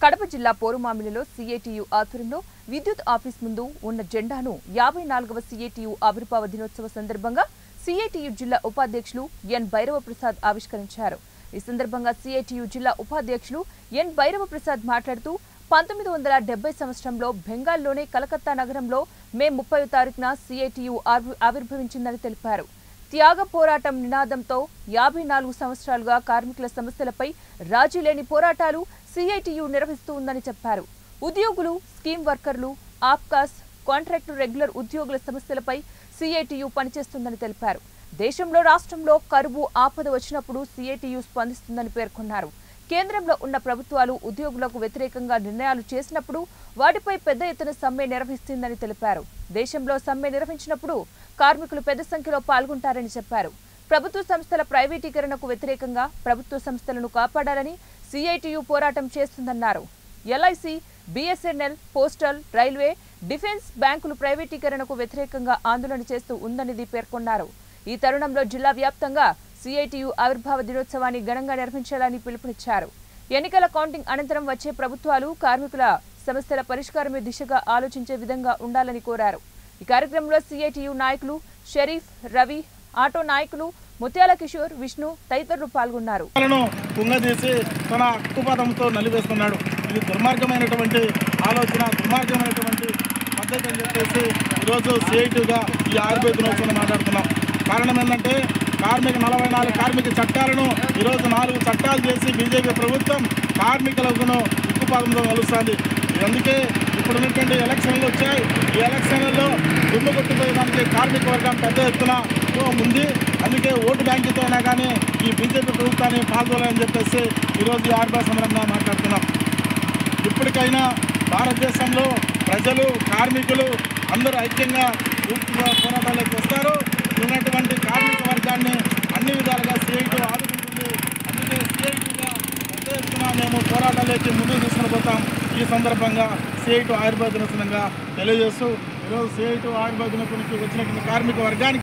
కడప జిల్లా పోరుమామిలిలో సీఐటియు ఆధ్వర్యంలో విద్యుత్ ఆఫీస్ ముందు ఉన్న జెండాను యాభై నాలుగవ సీఐటియు ఆవిర్భావ దినోత్సవ సందర్భంగా సీఐటియు జిల్లా ఉపాధ్యక్షులు ఎన్ భైరవ ప్రసాద్ ఆవిష్కరించారు ఈ సందర్భంగా సీఐటియు జిల్లా ఉపాధ్యక్షులు ఎన్ భైరవ ప్రసాద్ మాట్లాడుతూ పంతొమ్మిది వందల డెబ్బై సంవత్సరంలో బెంగాల్లోని కలకత్తా నగరంలో మే ముప్పై తారీఖున సీఐటియు ఆవి- ఆవిర్భవించిందని తెలిపారు త్యాగ పోరాటం నినాదంతో యాభై నాలుగు సంవత్సరాలుగా కార్మికుల సమస్యలపై రాజీ లేని పోరాటాలు సిఐటియు నిర్వహిస్తూ ఉందని చెప్పారు ఉద్యోగులు స్కీమ్ వర్కర్లు ఆప్కాస్ కాంట్రాక్టు రెగ్యులర్ ఉద్యోగుల సమస్యలపై సిఐటియు పనిచేస్తుందని తెలిపారు దేశంలో రాష్ట్రంలో కరువు ఆపద వచ్చినప్పుడు సిఐటియు స్పందిస్తుందని పేర్కొన్నారు కేంద్రంలో ఉన్న ప్రభుత్వాలు ఉద్యోగులకు వ్యతిరేకంగా నిర్ణయాలు చేసినప్పుడు వాటిపై పెద్ద ఎత్తున సమ్మె నిర్వహిస్తుందని తెలిపారు దేశంలో సమ్మె నిర్వహించినప్పుడు కార్మికులు పెద్ద సంఖ్యలో పాల్గొంటారని చెప్పారు ప్రభుత్వ సంస్థల ప్రైవేటీకరణకు వ్యతిరేకంగా ప్రభుత్వ సంస్థలను కాపాడాలని సిఐటియు పోరాటం చేస్తుందన్నారు LIC BSNL postal railway defence బ్యాంకులు ప్రైవేటీకరణకు వ్యతిరేకంగా ఆందోళన చేస్తూ ఉందనిది పేర్కొన్నారు ఈ తరుణంలో జిల్లా వ్యాప్తంగా సిఐటియు ఆవిర్భావ దినోత్సవాన్ని ఘనంగా నిర్వహించాలని పిలుపునిచ్చారు ఎన్నికల కౌంటింగ్ అనంతరం వచ్చే ప్రభుత్వాలు కార్మికుల సమస్యల పరిష్కారమే దిశగా ఆలోచించే విధంగా ఉండాలని కోరారు ఈ కార్యక్రమంలో సిఐటియు నాయకులు షరీఫ్ రవి ఆటో నాయకులు ముత్యాల కిషోర్ విష్ణు తదితరులు పాల్గొన్నారు లను కుంగదీసి తన అక్కుపదంతో నలివేస్తున్నాడు ఇది దుర్మార్గమైనటువంటి ఆలోచన దుర్మార్గమైనటువంటి పద్ధతి అని చెప్పేసి ఈరోజు సిఐటిగా ఈ ఆయుర్వేద దినోత్సవం మాట్లాడుతున్నాం కారణం ఏంటంటే కార్మిక నలభై నాలుగు కార్మిక చట్టాలను ఈరోజు నాలుగు చట్టాలు చేసి బీజేపీ ప్రభుత్వం కార్మికులకు ఉక్కుపాదంతో కలుస్తుంది అందుకే ఇప్పుడు ఉన్నటువంటి ఎలక్షన్లు వచ్చాయి ఈ ఎలక్షన్లలో దుమ్ము కొట్టుకోవడానికి కార్మిక వర్గం పెద్ద ఎత్తున ఉంది అందుకే ఓటు బ్యాంకుతో అయినా కానీ ఈ బీజేపీ ప్రభుత్వాన్ని పాల్గొనాలని చెప్పేసి ఈరోజు ఈ ఆర్బా సమరంగా మాట్లాడుతున్నాం ఇప్పటికైనా భారతదేశంలో ప్రజలు కార్మికులు అందరూ ఐక్యంగా పూర్తిగా పోరాటాలకు వస్తారు ఉన్నటువంటి కార్మిక వర్గాన్ని అన్ని విధాలుగా సిఐటి ఆదుకుంటుంది అందుకే సిఐటిగా పెద్ద ఎత్తున మేము పోరాటాలకి ముందుకు తీసుకుని పోతాం ఈ సందర్భంగా సిఐటి ఆయుర్వేద దినోత్సవంగా తెలియజేస్తూ ఈరోజు సిఐటి ఆయుర్వేద దినోత్సవానికి వచ్చినటువంటి కార్మిక వర్గానికి